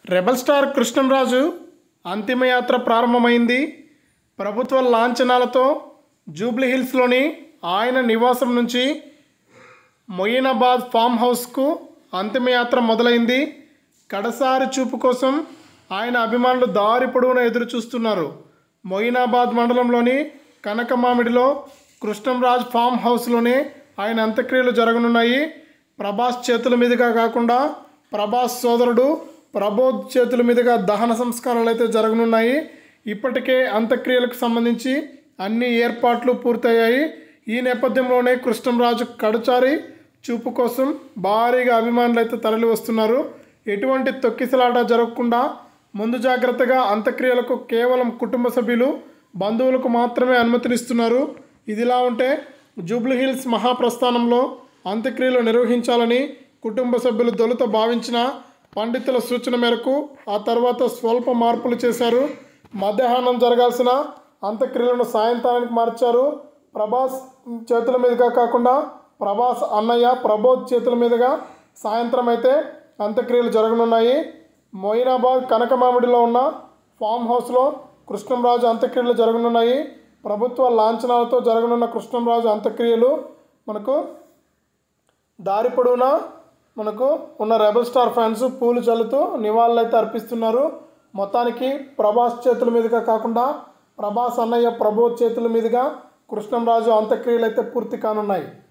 rebel star Krishnamraju అంతిమయాత్ర ప్రారంభమైంది ప్రభుత్వ లాంఛనాలతో Jubilee హిల్స్లోని ఆయన నివాసం నుంచి మొయినాబాద్ ఫామ్ హౌస్కు అంతిమయాత్ర మొదలైంది కడసారి చూపు కోసం ఆయన అభిమానులు దారి పొడవునా ఎదురు చూస్తున్నారు మొయినాబాద్ మండలంలోని కనకమామిడిలో కృష్ణంరాజ్ ఫామ్ హౌస్లోనే ఆయన అంత్యక్రియలు జరగనున్నాయి ప్రభాస్ చేతుల మీదుగా కాకుండా ప్రభాస్ సోదరుడు ప్రబోధ్ చేతుల మీదుగా దహన సంస్కారాలు అయితే జరగనున్నాయి ఇప్పటికే అంత్యక్రియలకు సంబంధించి అన్ని ఏర్పాట్లు పూర్తయ్యాయి ఈ నేపథ్యంలోనే కృష్ణంరాజు కడుచారి చూపు కోసం భారీగా అభిమానులు అయితే తరలి వస్తున్నారు ఎటువంటి తొక్కిసలాట జరగకుండా ముందు జాగ్రత్తగా అంత్యక్రియలకు కేవలం కుటుంబ సభ్యులు బంధువులకు మాత్రమే అనుమతినిస్తున్నారు ఇదిలా ఉంటే జూబ్లీ హిల్స్ మహాప్రస్థానంలో అంత్యక్రియలు నిర్వహించాలని కుటుంబ సభ్యులు దొలుత భావించిన పండితుల సూచన మేరకు ఆ తర్వాత స్వల్ప మార్పులు చేశారు మధ్యాహ్నం జరగాల్సిన అంత్యక్రియలను సాయంత్రానికి మార్చారు ప్రభాస్ చేతుల మీదుగా కాకుండా ప్రభాస్ అన్నయ్య ప్రబోధ్ చేతుల మీదుగా సాయంత్రం అయితే అంత్యక్రియలు జరగనున్నాయి మొయినాబాద్ కనకమామిడిలో ఉన్న ఫామ్ హౌస్లో కృష్ణంరాజు అంత్యక్రియలు జరగనున్నాయి ప్రభుత్వ లాంఛనాలతో జరగనున్న కృష్ణంరాజు అంత్యక్రియలు మనకు దారి పొడవునా మనకు ఉన్న రెబల్ స్టార్ ఫ్యాన్స్ పూలు చల్లుతూ నివాళులైతే అర్పిస్తున్నారు మొత్తానికి ప్రభాస్ చేతుల మీదుగా కాకుండా ప్రభాస్ అన్నయ్య ప్రభోత్ చేతుల మీదుగా కృష్ణంరాజు అంత్యక్రియలు అయితే పూర్తి కానున్నాయి